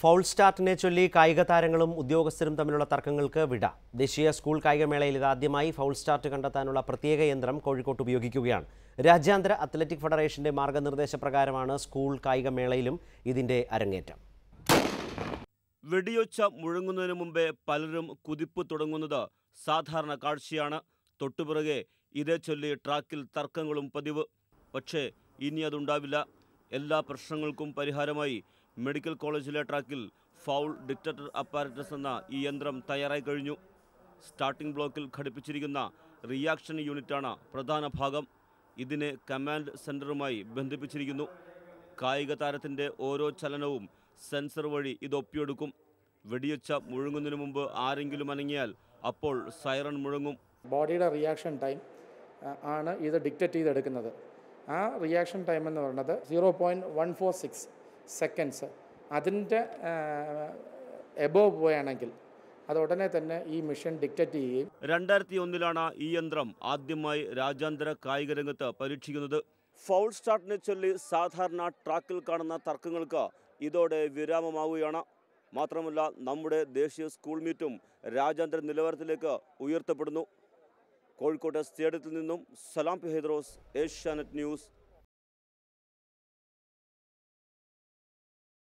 foul സ്റ്റാർട്ടിനെ ചൊല്ലി കായിക താരങ്ങളും ഉദ്യോഗസ്ഥരും തമ്മിലുള്ള തർക്കങ്ങൾക്ക് വിട ദേശീയ സ്കൂൾ കായികമേളയിൽ ഇതാദ്യമായി ഫൗൾ സ്റ്റാർട്ട് കണ്ടെത്താനുള്ള പ്രത്യേക യന്ത്രം കോഴിക്കോട്ട് ഉപയോഗിക്കുകയാണ് രാജ്യാന്തര അത്ലറ്റിക് ഫെഡറേഷന്റെ മാർഗനിർദ്ദേശപ്രകാരമാണ് സ്കൂൾ കായികമേളയിലും ഇതിന്റെ അരങ്ങേറ്റം വെടിയൊച്ച മുഴങ്ങുന്നതിന് മുമ്പേ പലരും കുതിപ്പ് തുടങ്ങുന്നത് സാധാരണ കാഴ്ചയാണ് തൊട്ടുപിറകെ ഇതേ ചൊല്ലി ട്രാക്കിൽ തർക്കങ്ങളും പതിവ് പക്ഷേ ഇനി അതുണ്ടാവില്ല എല്ലാ പ്രശ്നങ്ങൾക്കും പരിഹാരമായി മെഡിക്കൽ കോളേജിലെ ട്രാക്കിൽ ഫൗൾ ഡിക്റ്ററ്റർ അപ്പാരറ്റസ് എന്ന ഈ യന്ത്രം തയ്യാറായി കഴിഞ്ഞു സ്റ്റാർട്ടിംഗ് ബ്ലോക്കിൽ ഘടിപ്പിച്ചിരിക്കുന്ന റിയാക്ഷൻ യൂണിറ്റാണ് പ്രധാന ഭാഗം ഇതിനെ കമാൻഡ് സെന്ററുമായി ബന്ധിപ്പിച്ചിരിക്കുന്നു കായിക താരത്തിൻ്റെ ഓരോ ചലനവും സെൻസർ വഴി ഇത് ഒപ്പിയെടുക്കും വെടിയൊച്ച മുഴങ്ങുന്നതിന് മുമ്പ് ആരെങ്കിലും അനങ്ങിയാൽ അപ്പോൾ സൈറൺ മുഴങ്ങും ബോഡിയുടെ റിയാക്ഷൻ ടൈം ആണ് ഇത് ഡിക്റ്റേറ്റ് ചെയ്തെടുക്കുന്നത് ആ റിയാക്ഷൻ ടൈം എന്ന് പറയുന്നത് zero point one four six seconds അതിൻ്റെ എബോവ് പോവുകയാണെങ്കിൽ അത് ഉടനെ തന്നെ ഈ മിഷൻ ഡിക്റ്റേറ്റ് ചെയ്യുകയും രണ്ടായിരത്തി ഒന്നിലാണ് ഈ യന്ത്രം ആദ്യമായി രാജ്യാന്തര കായിക രംഗത്ത് പരീക്ഷിക്കുന്നത് ഫൗൾ സ്റ്റാർട്ടിനെ ചൊല്ലി സാധാരണ ട്രാക്കിൽ കാണുന്ന തർക്കങ്ങൾക്ക് ഇതോടെ വിരാമമാവുകയാണ് മാത്രമല്ല നമ്മുടെ ദേശീയ സ്കൂൾ മീറ്റും രാജ്യാന്തര നിലവാരത്തിലേക്ക് ഉയർത്തപ്പെടുന്നു കോഴിക്കോട്ടെ സ്റ്റേഡിയത്തിൽ നിന്നും സലാം പി ഹൈദ്രോസ് ഏഷ്യാനെറ്റ് ന്യൂസ്